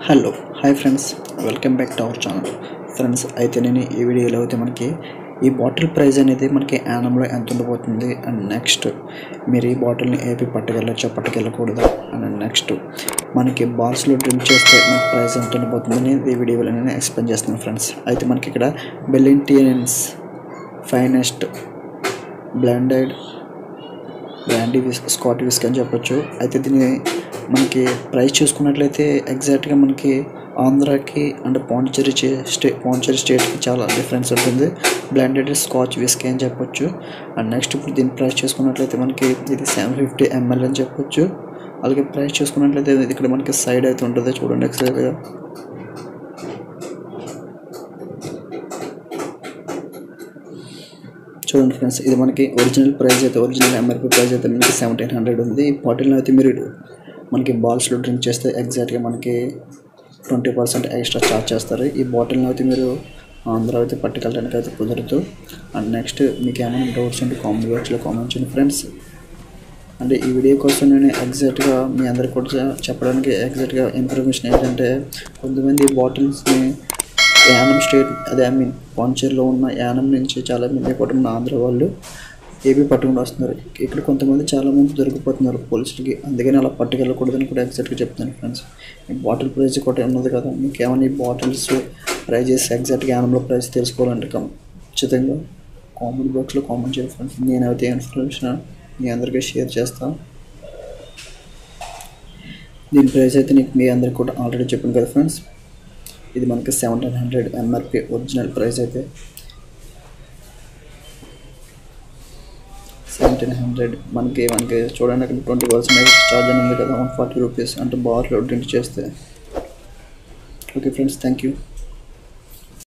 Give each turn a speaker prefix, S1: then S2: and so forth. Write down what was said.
S1: hello hi friends welcome back to our channel friends అయితే నేను ఈ వీడియోలో అయితే మనకి ఈ బాటిల్ ప్రైస్ అనేది మనకి యానంలో ఎంత ఉండబోతుంది అండ్ నెక్స్ట్ మీరు ఈ బాటిల్ని ఏపీ పట్టుకెళ్ళచ్చా పట్టుకెళ్ళకూడదా అండ్ నెక్స్ట్ మనకి బాల్స్లో డ్రింక్ చేస్తే మనకి ప్రైస్ ఎంత ఉండబోతుందని ఈ వీడియోలో నేను ఎక్స్ప్లెయిన్ చేస్తున్నాను ఫ్రెండ్స్ అయితే మనకి ఇక్కడ Ballantine's finest blended brandy whisky Scotch whisky అని చెప్పొచ్చు అయితే దీని మనకి ప్రైస్ చూసుకున్నట్లయితే ఎగ్జాక్ట్గా మనకి ఆంధ్రాకి అండ్ పాండిచేరి చే- స్టే పాండిచేరి స్టేట్కి చాలా డిఫరెన్స్ ఉంటుంది బ్లెండెడ్ స్కాచ్ విస్కీ అని చెప్పొచ్చు అండ్ నెక్స్ట్ ఇప్పుడు దీని ప్రైస్ చూసుకున్నట్లయితే మనకి ఇది సెవెన్ ఫిఫ్టీ ఎంఎల్ అని చెప్పొచ్చు అలాగే ప్రైస్ చూసుకున్నట్లయితే ఇది ఇక్కడ మనకి సైడ్ అయితే ఉంటుంది చూడండి ఎక్సైజ్గా చూడండి ఫ్రెండ్స్ ఇది మనకి ఒరిజినల్ ప్రైస్ అయితే ఒరిజినల్ ఎంఆర్పి ప్రైస్ అయితే మనకి సెవెంటీన్ హండ్రెడ్ ఉంది ఈ బాటిల్ని అయితే మీరు మనకి బాల్స్లో డ్రింక్ చేస్తే ఎగ్జాక్ట్గా మనకి ట్వంటీ పర్సెంట్ ఎక్స్ట్రా ఛార్జ్ చేస్తారు ఈ బాటిల్ని అయితే మీరు ఆంధ్ర అయితే పట్టుకెళ్ళడానికి అయితే కుదరదు అండ్ నెక్స్ట్ మీకు ఏమైనా డౌట్స్ ఉంటే కామెంట్ బాక్స్లో కామెంట్ చేయండి ఫ్రెండ్స్ అంటే ఈ వీడియో కోసం నేను ఎగ్జాక్ట్గా మీ అందరికి కూడా చె- చెప్పడానికి ఎగ్జాక్ట్గా ఇన్ఫర్మేషన్ ఏంటంటే కొంతమంది ఈ బాటిల్స్ని యానం స్టేట్ అదే ఐ మీన్ పాంచేర్లో ఉన్న యానం నుంచి చాలా మంది కూడా మన ఆంధ్ర వాళ్ళు ఏపీ పట్టుకుని వస్తున్నారు ఇక్కడ కొంతమంది చాలా మంది దొరికిపోతున్నారు పోలీసులకి అందుకని అలా పట్టుకెళ్ళకూడదని కూడా ఎగ్జాక్ట్గా చెప్తాను ఫ్రెండ్స్ ఈ బాటిల్ ప్రైస్ కూడా ఉన్నది కదా మీకు ఏమైనా ఈ బాటిల్స్ ప్రైజెస్ ఎగ్జాక్ట్గా యానంలో ప్రైస్ తెలుసుకోవాలంటే ఖచ్చితంగా కామెంట్ బాక్స్లో కామెంట్ చేయండి ఫ్రెండ్స్ నేనైతే ఇన్ఫర్మేషన్ మీ అందరికీ షేర్ చేస్తాను దీని ప్రైస్ అయితే నీకు మీ అందరికి కూడా ఆల్రెడీ చెప్పాను కదా ఫ్రెండ్స్ ఇది మనకి seventeen hundred MRP original price అయితే సెవెంటీన్ హండ్రెడ్ మనకి మనకి చూడండి అక్కడ ట్వంటీ పర్సెంట్ ఛార్జ్ అని ఉంది కదా వన్ ఫార్టీ రూపీస్ అంటే బార్లో డ్రింక్ చేస్తే ఓకే ఫ్రెండ్స్ థ్యాంక్ యూ